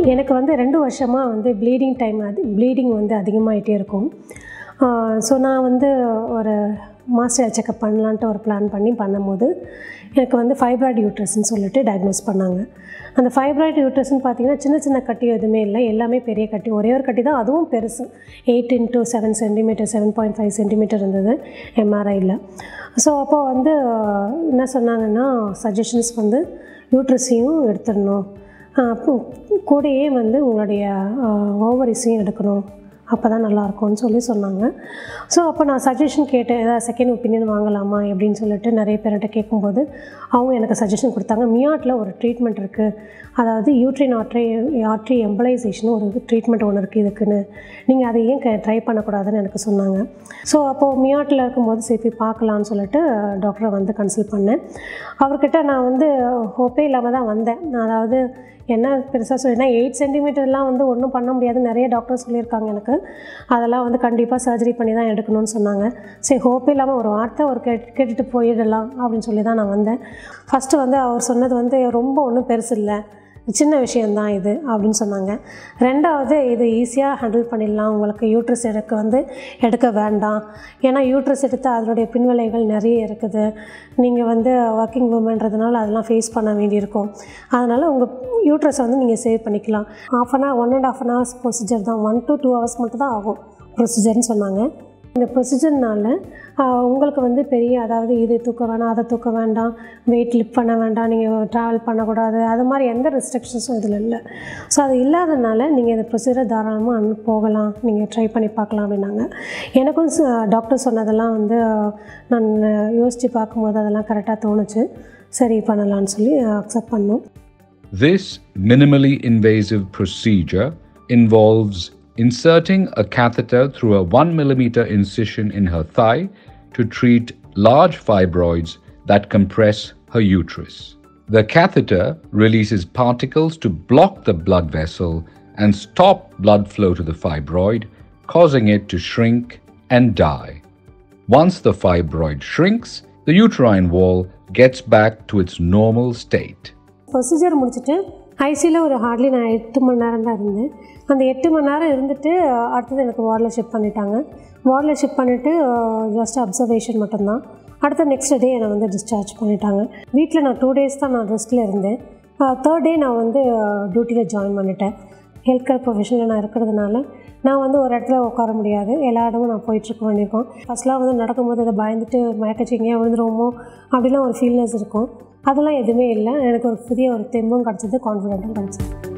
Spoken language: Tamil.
எனக்கு வந்து ரெண்டு வருஷமாக வந்து ப்ளீடிங் டைம் அது ப்ளீடிங் வந்து அதிகமாகிட்டே இருக்கும் ஸோ நான் வந்து ஒரு மாஸ்டர் செக்கப் பண்ணலான்ட்டு ஒரு பிளான் பண்ணி பண்ணும்போது எனக்கு வந்து ஃபைப்ராய்டு யூட்ரஸ்ன்னு சொல்லிட்டு டயக்னோஸ் பண்ணாங்க அந்த ஃபைப்ராய்டு யூட்ரஸ்ன்னு பார்த்தீங்கன்னா சின்ன சின்ன கட்டி எதுவுமே இல்லை எல்லாமே பெரிய கட்டி ஒரே ஒரு கட்டி தான் அதுவும் பெருசு eight into seven centimetre seven point five centimetre இருந்தது எம்ஆர்ஐயில் ஸோ அப்போ வந்து என்ன சொன்னாங்கன்னா சஜஷன்ஸ் வந்து யூட்ரஸையும் எடுத்துடணும் அப்போ கூடயே வந்து உங்களுடைய ஓவரிஸையும் எடுக்கணும் அப்போ தான் நல்லாயிருக்கும்னு சொல்லி சொன்னாங்க ஸோ அப்போ நான் சஜஷன் கேட்டேன் ஏதாவது செகண்ட் ஒப்பீனியன் வாங்கலாமா அப்படின்னு சொல்லிட்டு நிறைய பேர்கிட்ட கேட்கும்போது அவங்க எனக்கு சஜஷன் கொடுத்தாங்க மியாட்டில் ஒரு ட்ரீட்மெண்ட் இருக்குது அதாவது யூட்ரின் ஆட்ரி ஆட்ரி எம்பலைசேஷன் ஒரு ட்ரீட்மெண்ட் ஒன்று இருக்குது இதுக்குன்னு நீங்கள் அதை ஏன் ட்ரை பண்ணக்கூடாதுன்னு எனக்கு சொன்னாங்க ஸோ அப்போது மியாட்டில் இருக்கும்போது சரி போய் பார்க்கலான்னு சொல்லிட்டு டாக்டரை வந்து கன்சல்ட் பண்ணேன் அவர்கிட்ட நான் வந்து ஹோப்பே இல்லாமல் தான் வந்தேன் நான் அதாவது என்ன பெருசாக சொல்லினா எயிட் சென்டிமீட்டர்லாம் வந்து ஒன்றும் பண்ண முடியாது நிறைய டாக்டர் சொல்லியிருக்காங்க எனக்கு அதெல்லாம் வந்து கண்டிப்பாக சர்ஜரி பண்ணி தான் எடுக்கணும்னு சொன்னாங்க சரி ஹோப் இல்லாமல் ஒரு வார்த்தை ஒரு கேட் கேட்டுட்டு போயிடலாம் அப்படின்னு சொல்லி தான் நான் வந்தேன் ஃபஸ்ட்டு வந்து அவர் சொன்னது வந்து ரொம்ப ஒன்றும் பெருசு இல்லை சின்ன விஷயந்தான் இது அப்படின்னு சொன்னாங்க ரெண்டாவது இது ஈஸியாக ஹேண்டில் பண்ணிடலாம் உங்களுக்கு யூட்ரஸ் எடுக்க வந்து எடுக்க வேண்டாம் ஏன்னா யூட்ரஸ் எடுத்து அதனுடைய பின்விளைகள் நிறைய இருக்குது நீங்கள் வந்து ஒர்க்கிங் உமன்றதுனால அதெல்லாம் ஃபேஸ் பண்ண வேண்டியிருக்கும் அதனால் உங்கள் யூட்ரஸை வந்து நீங்கள் சேவ் பண்ணிக்கலாம் half an hour one and half an hours procedure தான் ஒன் டு டூ ஹவர்ஸ் மட்டும் தான் ஆகும் ப்ரொசீஜர்னு சொன்னாங்க இந்த ப்ரொசீஜர்னால உங்களுக்கு வந்து பெரிய அதாவது இது தூக்க வேணாம் அதை தூக்க வேண்டாம் வெயிட் லிஃப்ட் பண்ண வேண்டாம் நீங்கள் ட்ராவல் பண்ணக்கூடாது அது மாதிரி எந்த ரெஸ்ட்ரிக்ஷன்ஸும் இதில் இல்லை ஸோ அது இல்லாதனால நீங்கள் இந்த ப்ரொசீஜரை தாராளமாக அனு போகலாம் நீங்கள் ட்ரை பண்ணி பார்க்கலாம் அப்படின்னாங்க எனக்கும் டாக்டர் சொன்னதெல்லாம் வந்து நான் யோசித்து பார்க்கும்போது அதெல்லாம் கரெக்டாக தோணுச்சு சரி பண்ணலான்னு சொல்லி அக்செப்ட் பண்ணோம் This minimally invasive procedure involves inserting a catheter through a 1 millimeter incision in her thigh to treat large fibroids that compress her uterus. The catheter releases particles to block the blood vessel and stop blood flow to the fibroid, causing it to shrink and die. Once the fibroid shrinks, the uterine wall gets back to its normal state. Procedure முடிச்சுட்டு ஐசியில் ஒரு ஹார்ட்லி நான் எட்டு மணி நேரம் தான் இருந்தேன் அந்த எட்டு மணி நேரம் இருந்துட்டு அடுத்தது எனக்கு வார்டில் ஷிஃப்ட் பண்ணிட்டாங்க வார்டில் ஷிஃப்ட் பண்ணிவிட்டு ஜஸ்ட் அப்சர்வேஷன் மட்டும்தான் அடுத்த நெக்ஸ்ட் டே என்னை வந்து டிஸ்சார்ஜ் பண்ணிட்டாங்க வீட்டில் நான் டூ டேஸ் தான் நான் ரெஸ்ட்டில் இருந்தேன் தேர்ட் டே நான் வந்து டியூட்டியில் ஜாயின் பண்ணிட்டேன் ஹெல்த் கேர் ப்ரொஃபஷனில் நான் இருக்கிறதுனால நான் வந்து ஒரு இடத்துல உட்கார முடியாது எல்லா இடமும் நான் போயிட்டுருக்க வேண்டியிருக்கும் ஃபஸ்ட்லாம் வந்து நடக்கும்போது அதை பயந்துட்டு மயக்கச்சி எங்கேயா விழுந்துருவோமோ அப்படிலாம் ஒரு ஃபீல்னஸ் இருக்கும் அதெல்லாம் எதுவுமே இல்லை எனக்கு ஒரு புதிய ஒரு தெம்பும் கிடச்சிது கான்ஃபிடென்ட்டும் கிடச்சிது